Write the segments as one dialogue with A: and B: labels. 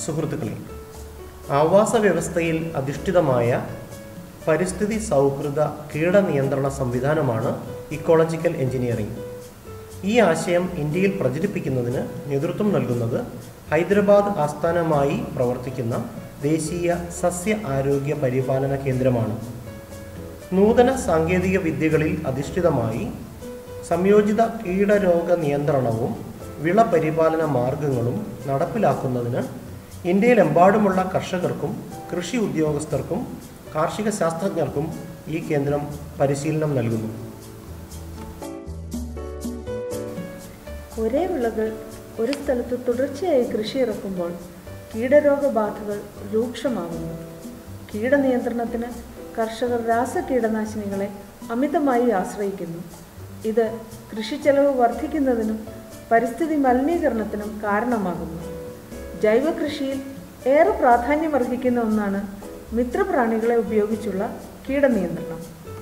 A: സുഹൃത്തുക്കളെ ആവാസ വ്യവസ്ഥയിൽ അധിഷ്ഠിതമായ പരിസ്ഥിതി സൗഹൃദ കീടനിയന്ത്രണ സംവിധാനമാണ് ഇക്കോളജിക്കൽ എഞ്ചിനീയറിംഗ് ഈ ആശയം ഇന്ത്യയിൽ പ്രചരിപ്പിക്കുന്നതിന് നേതൃത്വം നൽകുന്നത് ഹൈദരാബാദ് ആസ്ഥാനമായി പ്രവർത്തിക്കുന്ന ദേശീയ സസ്യ ആരോഗ്യ പരിപാലന കേന്ദ്രമാണ് നൂതന സാങ്കേതിക വിദ്യകളിൽ അധിഷ്ഠിതമായി സംയോജിത കീടരോഗ നിയന്ത്രണവും വിള പരിപാലന മാർഗങ്ങളും നടപ്പിലാക്കുന്നതിന് ഇന്ത്യയിലെമ്പാടുമുള്ള കർഷകർക്കും കൃഷി ഉദ്യോഗസ്ഥർക്കും കാർഷിക ശാസ്ത്രജ്ഞർക്കും ഈ കേന്ദ്രം പരിശീലനം നൽകുന്നു
B: ഒരേ വിളകൾ ഒരു സ്ഥലത്ത് തുടർച്ചയായി കൃഷി ഇറക്കുമ്പോൾ കീടരോഗബാധകൾ രൂക്ഷമാകുന്നു കീടനിയന്ത്രണത്തിന് കർഷകർ രാസകീടനാശിനികളെ അമിതമായി ആശ്രയിക്കുന്നു ഇത് കൃഷിച്ചെലവ് വർദ്ധിക്കുന്നതിനും പരിസ്ഥിതി മലിനീകരണത്തിനും കാരണമാകുന്നു ജൈവ കൃഷിയിൽ ഏറെ പ്രാധാന്യമർഹിക്കുന്ന ഒന്നാണ് മിത്രപ്രാണികളെ ഉപയോഗിച്ചുള്ള കീടനിയന്ത്രണം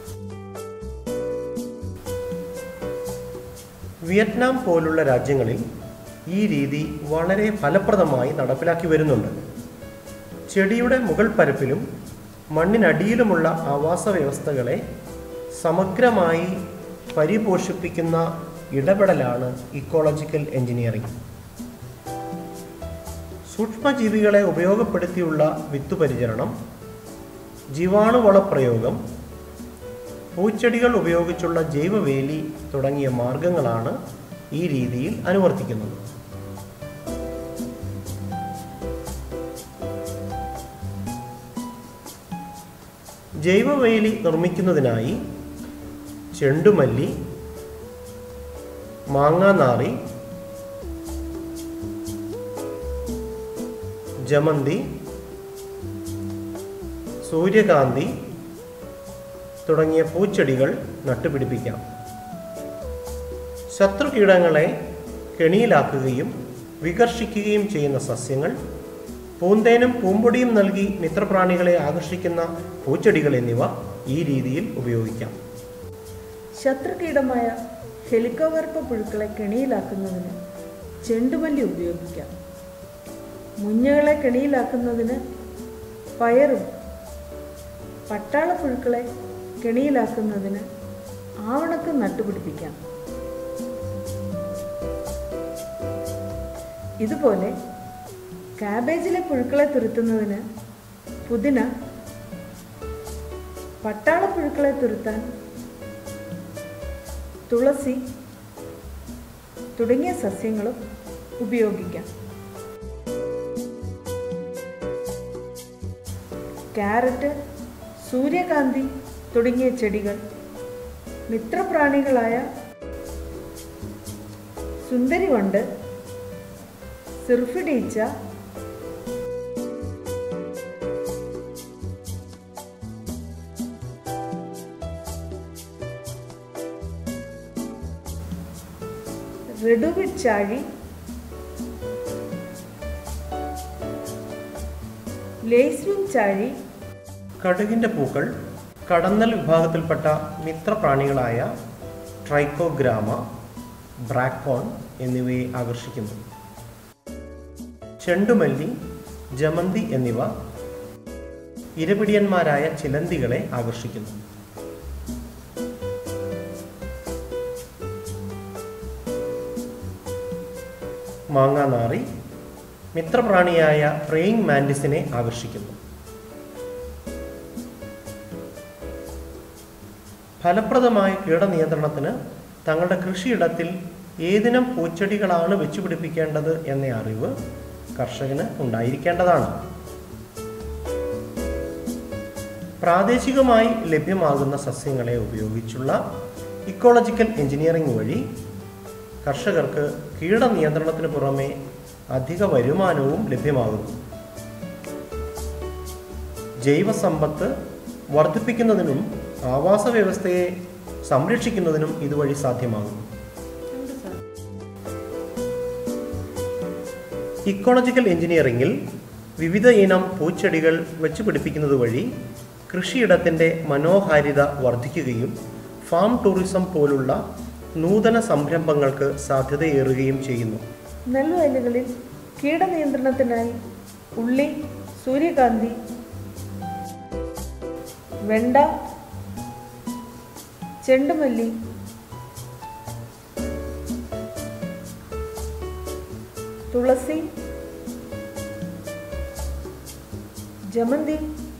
A: വിയറ്റ്നാം പോലുള്ള രാജ്യങ്ങളിൽ ഈ രീതി വളരെ ഫലപ്രദമായി നടപ്പിലാക്കി വരുന്നുണ്ട് ചെടിയുടെ മുകൾ പരപ്പിലും മണ്ണിനടിയിലുമുള്ള ആവാസ വ്യവസ്ഥകളെ സമഗ്രമായി പരിപോഷിപ്പിക്കുന്ന ഇടപെടലാണ് ഇക്കോളജിക്കൽ എഞ്ചിനീയറിംഗ് സൂക്ഷ്മജീവികളെ ഉപയോഗപ്പെടുത്തിയുള്ള വിത്തുപരിചരണം ജീവാണുവളപ്രയോഗം പൂച്ചെടികൾ ഉപയോഗിച്ചുള്ള ജൈവവേലി തുടങ്ങിയ മാർഗങ്ങളാണ് ഈ രീതിയിൽ അനുവർത്തിക്കുന്നത് ജൈവവേലി നിർമ്മിക്കുന്നതിനായി ചെണ്ടുമല്ലി മാങ്ങാനാറി ജമന്തി സൂര്യകാന്തി തുടങ്ങിയ പൂച്ചെടികൾ നട്ടുപിടിപ്പിക്കാം ശത്രുകീടങ്ങളെ കെണിയിലാക്കുകയും വികർഷിക്കുകയും ചെയ്യുന്ന സസ്യങ്ങൾ പൂന്തേനും പൂമ്പൊടിയും നൽകി മിത്രപ്രാണികളെ ആകർഷിക്കുന്ന പൂച്ചെടികൾ എന്നിവ ഈ രീതിയിൽ ഉപയോഗിക്കാം
B: ശത്രുകീടമായ ഹെലിക്കോവർപ്പ പുഴുക്കളെ കെണിയിലാക്കുന്നതിന് ചെണ്ടുമല്ലി ഉപയോഗിക്കാം മുഞ്ഞകളെ കെണിയിലാക്കുന്നതിന് പയറും പട്ടാള പുഴുക്കളെ കെണിയിലാക്കുന്നതിന് ആവണക്ക് നട്ടുപിടിപ്പിക്കാം ഇതുപോലെ കാബേജിലെ പുഴുക്കളെ തുരുത്തുന്നതിന് പുതിന പട്ടാള പുഴുക്കളെ തുരുത്താൻ തുളസി തുടങ്ങിയ സസ്യങ്ങളും ഉപയോഗിക്കാം ക്യാരറ്റ് സൂര്യകാന്തി തുടങ്ങിയ ചെടികൾ മിത്രപ്രാണികളായ സുന്ദരിവണ്ട് സിർഫിഡീച്ച റെഡുവിഡ് ചാഴി ലേസ്വിൻ ചാഴി
A: കടുകിൻ്റെ പൂക്കൾ കടന്നൽ വിഭാഗത്തിൽപ്പെട്ട മിത്രപ്രാണികളായ ട്രൈക്കോഗ്രാമ ബ്രാക്കോൺ എന്നിവയെ ആകർഷിക്കുന്നു ചെണ്ടുമല്ലി ജമന്തി എന്നിവ ഇരപിടിയന്മാരായ ചിലന്തികളെ ആകർഷിക്കുന്നു മാങ്ങാനാറി മിത്രപ്രാണിയായ പ്രേയിങ് മാൻഡിസിനെ ആകർഷിക്കുന്നു ഫലപ്രദമായ കീടനിയന്ത്രണത്തിന് തങ്ങളുടെ കൃഷിയിടത്തിൽ ഏതിനം പൂച്ചെടികളാണ് വെച്ചുപിടിപ്പിക്കേണ്ടത് എന്ന അറിവ് കർഷകന് ഉണ്ടായിരിക്കേണ്ടതാണ് പ്രാദേശികമായി ലഭ്യമാകുന്ന സസ്യങ്ങളെ ഉപയോഗിച്ചുള്ള ഇക്കോളജിക്കൽ എഞ്ചിനീയറിംഗ് വഴി കർഷകർക്ക് കീടനിയന്ത്രണത്തിന് പുറമെ അധിക വരുമാനവും ലഭ്യമാകുന്നു ജൈവസമ്പത്ത് വർദ്ധിപ്പിക്കുന്നതിനും ആവാസ വ്യവസ്ഥയെ സംരക്ഷിക്കുന്നതിനും ഇതുവഴി സാധ്യമാകുന്നു ഇക്കോളജിക്കൽ എഞ്ചിനീയറിംഗിൽ വിവിധ ഇനം പൂച്ചെടികൾ വെച്ച് പിടിപ്പിക്കുന്നത് വഴി കൃഷിയിടത്തിൻ്റെ മനോഹാരിത വർദ്ധിക്കുകയും ഫാം ടൂറിസം പോലുള്ള നൂതന സംരംഭങ്ങൾക്ക് സാധ്യതയേറുകയും ചെയ്യുന്നു
B: നെൽവയലുകളിൽ കീടനിയന്ത്രണത്തിനായി ഉള്ളി സൂര്യകാന്തി വെണ്ട ചെണ്ടുമല്ലി തുളസി ജമന്തി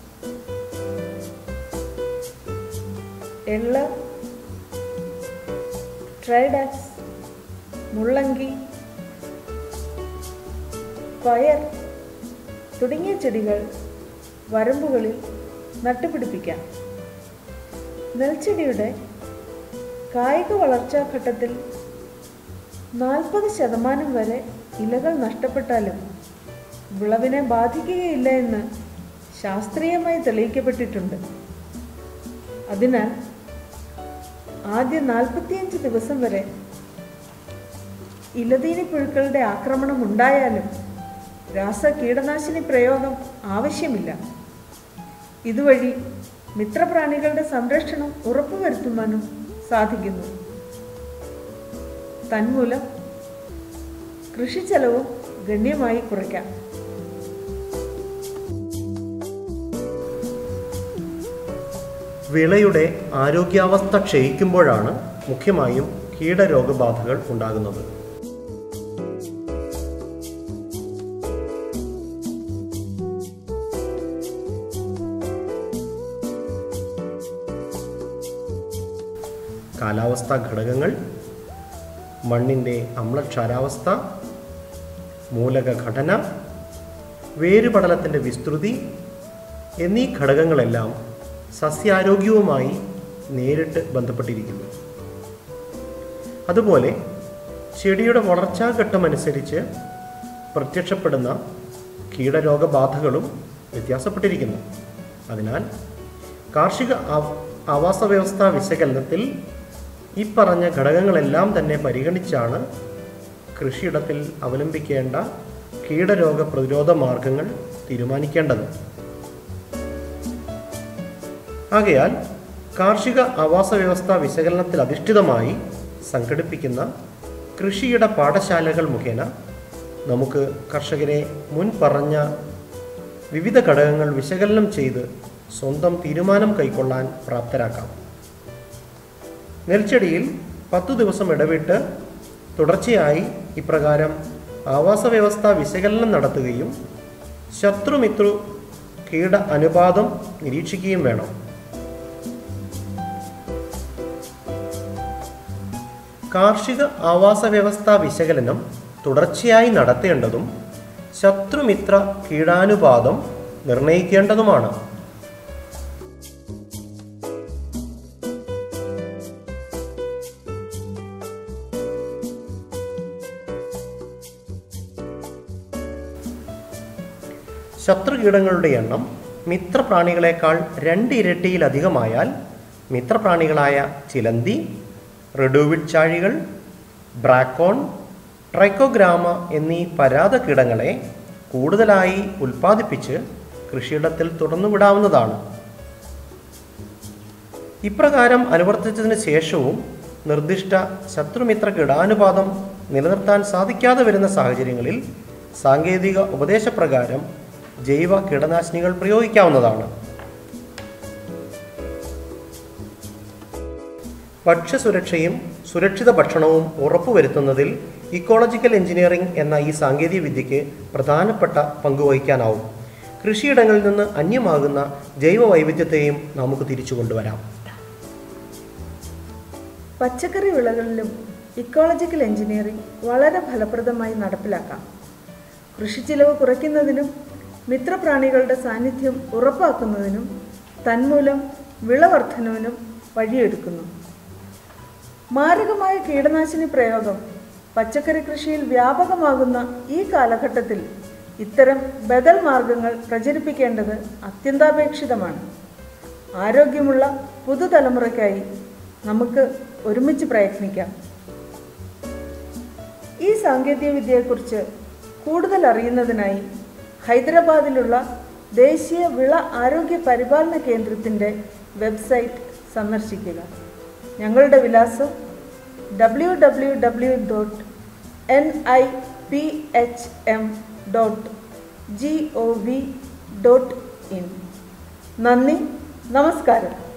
B: എള്ള് ട്രൈഡാക്സ് മുള്ളങ്കി പയർ തുടങ്ങിയ ചെടികൾ വരമ്പുകളിൽ നട്ടുപിടിപ്പിക്കാം നെൽച്ചെടിയുടെ കായിക വളർച്ചാ ഘട്ടത്തിൽ നാൽപ്പത് ശതമാനം വരെ ഇലകൾ നഷ്ടപ്പെട്ടാലും വിളവിനെ ബാധിക്കുകയില്ല എന്ന് ശാസ്ത്രീയമായി തെളിയിക്കപ്പെട്ടിട്ടുണ്ട് അതിനാൽ ആദ്യ നാൽപ്പത്തിയഞ്ച് ദിവസം വരെ ഇലതീനി പുഴുക്കളുടെ ആക്രമണം ഉണ്ടായാലും രാസ കീടനാശിനി പ്രയോഗം ആവശ്യമില്ല ഇതുവഴി മിത്രപ്രാണികളുടെ സംരക്ഷണം ഉറപ്പുവരുത്തുവാനും സാധിക്കുന്നു തന്മൂലം കൃഷി ചെലവും ഗണ്യമായി കുറയ്ക്കാം
A: വിളയുടെ ആരോഗ്യാവസ്ഥ ക്ഷയിക്കുമ്പോഴാണ് മുഖ്യമായും കീടരോഗബാധകൾ ഉണ്ടാകുന്നത് കാലാവസ്ഥാ ഘടകങ്ങൾ മണ്ണിൻ്റെ അമ്ലക്ഷാരാവസ്ഥ മൂലക ഘടന വേരുപടലത്തിൻ്റെ വിസ്തൃതി എന്നീ ഘടകങ്ങളെല്ലാം സസ്യാരോഗ്യവുമായി നേരിട്ട് ബന്ധപ്പെട്ടിരിക്കുന്നു അതുപോലെ ചെടിയുടെ വളർച്ചാഘട്ടമനുസരിച്ച് പ്രത്യക്ഷപ്പെടുന്ന കീടരോഗബാധകളും വ്യത്യാസപ്പെട്ടിരിക്കുന്നു അതിനാൽ കാർഷിക ആവ- ആവാസ വ്യവസ്ഥാ വിശകലനത്തിൽ ഈ പറഞ്ഞ ഘടകങ്ങളെല്ലാം തന്നെ പരിഗണിച്ചാണ് കൃഷിയിടത്തിൽ അവലംബിക്കേണ്ട കീടരോഗ പ്രതിരോധ മാർഗങ്ങൾ തീരുമാനിക്കേണ്ടത് ആകയാൽ കാർഷിക ആവാസ വ്യവസ്ഥ വിശകലനത്തിൽ അധിഷ്ഠിതമായി സംഘടിപ്പിക്കുന്ന കൃഷിയിട പാഠശാലകൾ മുഖേന നമുക്ക് കർഷകരെ മുൻ പറഞ്ഞ വിവിധ ഘടകങ്ങൾ വിശകലനം ചെയ്ത് സ്വന്തം തീരുമാനം കൈക്കൊള്ളാൻ പ്രാപ്തരാക്കാം നെൽച്ചെടിയിൽ പത്തു ദിവസം ഇടവിട്ട് തുടർച്ചയായി ഇപ്രകാരം ആവാസ വ്യവസ്ഥ വിശകലനം നടത്തുകയും ശത്രുമിത്രു കീട അനുപാതം നിരീക്ഷിക്കുകയും വേണം കാർഷിക ആവാസ വ്യവസ്ഥാ വിശകലനം തുടർച്ചയായി നടത്തേണ്ടതും ശത്രുമിത്ര കീടാനുപാതം നിർണയിക്കേണ്ടതുമാണ് ശത്രുകീടങ്ങളുടെ എണ്ണം മിത്രപ്രാണികളെക്കാൾ രണ്ട് ഇരട്ടിയിലധികമായാൽ മിത്രപ്രാണികളായ ചിലന്തി റെഡുവിഡ് ചാഴികൾ ബ്രാക്കോൺ ട്രൈക്കോഗ്രാമ എന്നീ പരാത കീടങ്ങളെ കൂടുതലായി ഉൽപ്പാദിപ്പിച്ച് കൃഷിയിടത്തിൽ തുറന്നുവിടാവുന്നതാണ് ഇപ്രകാരം അനുവർത്തിച്ചതിന് ശേഷവും നിർദ്ദിഷ്ട ശത്രുമിത്ര കീടാനുപാതം നിലനിർത്താൻ സാധിക്കാതെ വരുന്ന സാഹചര്യങ്ങളിൽ സാങ്കേതിക ഉപദേശപ്രകാരം ജൈവ കീടനാശിനികൾ പ്രയോഗിക്കാവുന്നതാണ് ഭക്ഷ്യസുരക്ഷയും സുരക്ഷിത ഭക്ഷണവും ഉറപ്പുവരുത്തുന്നതിൽ ഇക്കോളജിക്കൽ എഞ്ചിനീയറിംഗ് എന്ന ഈ സാങ്കേതിക വിദ്യയ്ക്ക് പ്രധാനപ്പെട്ട പങ്ക് വഹിക്കാനാവും കൃഷിയിടങ്ങളിൽ നിന്ന് അന്യമാകുന്ന ജൈവ വൈവിധ്യത്തെയും നമുക്ക് തിരിച്ചു കൊണ്ടുവരാം
B: പച്ചക്കറി വിളകളിലും ഇക്കോളജിക്കൽ എഞ്ചിനീയറിംഗ് വളരെ ഫലപ്രദമായി നടപ്പിലാക്കാം കൃഷിച്ചിലവ് കുറയ്ക്കുന്നതിനും മിത്രപ്രാണികളുടെ സാന്നിധ്യം ഉറപ്പാക്കുന്നതിനും തന്മൂലം വിളവർദ്ധനവിനും വഴിയൊരുക്കുന്നു മാരകമായ കീടനാശിനി പ്രയോഗം പച്ചക്കറി കൃഷിയിൽ വ്യാപകമാകുന്ന ഈ കാലഘട്ടത്തിൽ ഇത്തരം ബദൽ മാർഗങ്ങൾ പ്രചരിപ്പിക്കേണ്ടത് അത്യന്താപേക്ഷിതമാണ് ആരോഗ്യമുള്ള പുതുതലമുറയ്ക്കായി നമുക്ക് ഒരുമിച്ച് പ്രയത്നിക്കാം ഈ സാങ്കേതികവിദ്യയെക്കുറിച്ച് കൂടുതൽ അറിയുന്നതിനായി ഹൈദരാബാദിലുള്ള ദേശീയ വിള ആരോഗ്യ പരിപാലന കേന്ദ്രത്തിൻ്റെ വെബ്സൈറ്റ് സന്ദർശിക്കുക ഞങ്ങളുടെ വിലാസം W W W dot N I P H M dot G O V dot in നന്ദി നമസ്കാരം